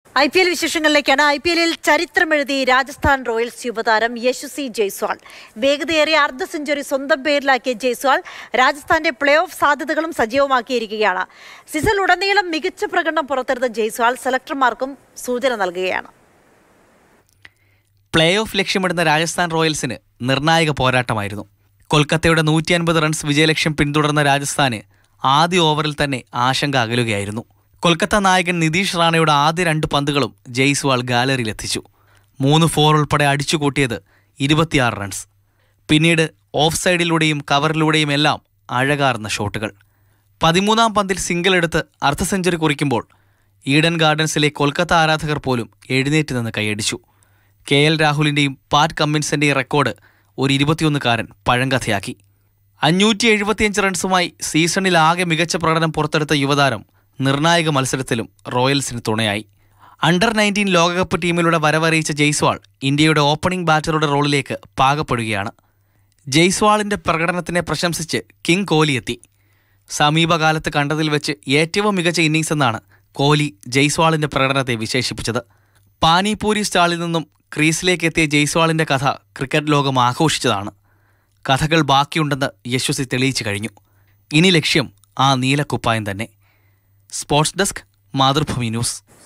I P L വിശേഷങ്ങളിലേക്കാണ് I P എല്ലിൽ ചരിത്രമെഴുതി രാജസ്ഥാൻ റോയൽസ് യുവതാരം യശസ്വി ജയ്സ്വാൾ വേഗതയേറിയ അർദ്ധ സെഞ്ചുറി സ്വന്തം പേരിലാക്കിയ ജയ്സ്വാൾ രാജസ്ഥാന്റെ പ്ലേ ഓഫ് സാധ്യതകളും സജീവമാക്കിയിരിക്കുകയാണ് സീസണിൽ ഉടനീളം മികച്ച പ്രകടനം പുറത്തെടുത്ത ജയ്സ്വാൾ സെലക്ടർമാർക്കും സൂചന നൽകുകയാണ് പ്ലേ ഓഫ് ലക്ഷ്യമിടുന്ന രാജസ്ഥാൻ റോയൽസിന് നിർണായക പോരാട്ടമായിരുന്നു കൊൽക്കത്തയുടെ നൂറ്റി അൻപത് റൺസ് വിജയലക്ഷ്യം പിന്തുടർന്ന രാജസ്ഥാന് ആദ്യ ഓവറിൽ തന്നെ ആശങ്ക അകലുകയായിരുന്നു കൊൽക്കത്ത നായകൻ നിതീഷ് റാണയുടെ ആദ്യ രണ്ട് പന്തുകളും ജയ്സ്വാൾ ഗാലറിയിലെത്തിച്ചു മൂന്ന് ഫോർ ഉൾപ്പെടെ അടിച്ചുകൂട്ടിയത് ഇരുപത്തിയാറ് റൺസ് പിന്നീട് ഓഫ് സൈഡിലൂടെയും കവറിലൂടെയും എല്ലാം അഴകാർന്ന ഷോട്ടുകൾ പതിമൂന്നാം പന്തിൽ സിംഗിൾ എടുത്ത് അർദ്ധ സെഞ്ചുറി കുറിക്കുമ്പോൾ ഈഡൻ ഗാർഡൻസിലെ കൊൽക്കത്ത ആരാധകർ പോലും എഴുന്നേറ്റ് നിന്ന് കൈയടിച്ചു കെ എൽ രാഹുലിൻ്റെയും പാറ്റ് കമ്മിൻസിൻ്റെയും റെക്കോർഡ് ഒരു ഇരുപത്തിയൊന്നുകാരൻ പഴങ്കഥയാക്കി അഞ്ഞൂറ്റി എഴുപത്തിയഞ്ച് റൺസുമായി സീസണിൽ ആകെ മികച്ച പ്രകടനം പുറത്തെടുത്ത യുവതാരം നിർണായക മത്സരത്തിലും റോയൽസിന് തുണയായി അണ്ടർ നയൻറ്റീൻ ലോകകപ്പ് ടീമിലൂടെ വരവറിയിച്ച ജയ്സ്വാൾ ഇന്ത്യയുടെ ഓപ്പണിംഗ് ബാറ്ററുടെ റോളിലേക്ക് പാകപ്പെടുകയാണ് ജയ്സ്വാളിന്റെ പ്രകടനത്തിനെ പ്രശംസിച്ച് കിങ് കോഹ്ലി എത്തി സമീപകാലത്ത് കണ്ടതിൽ വെച്ച് ഏറ്റവും മികച്ച ഇന്നിംഗ്സ് എന്നാണ് കോഹ്ലി ജയ്സ്വാളിന്റെ പ്രകടനത്തെ വിശേഷിപ്പിച്ചത് പാനിപൂരി സ്റ്റാളിൽ നിന്നും ക്രീസിലേക്ക് എത്തിയ ജയ്സ്വാളിന്റെ കഥ ക്രിക്കറ്റ് ലോകം ആഘോഷിച്ചതാണ് കഥകൾ ബാക്കിയുണ്ടെന്ന് യശസ്വി തെളിയിച്ചു കഴിഞ്ഞു ഇനി ലക്ഷ്യം ആ നീലക്കുപ്പായം തന്നെ സ്പോർട്സ് ഡെസ്ക് മാതൃഭൂമി ന്യൂസ്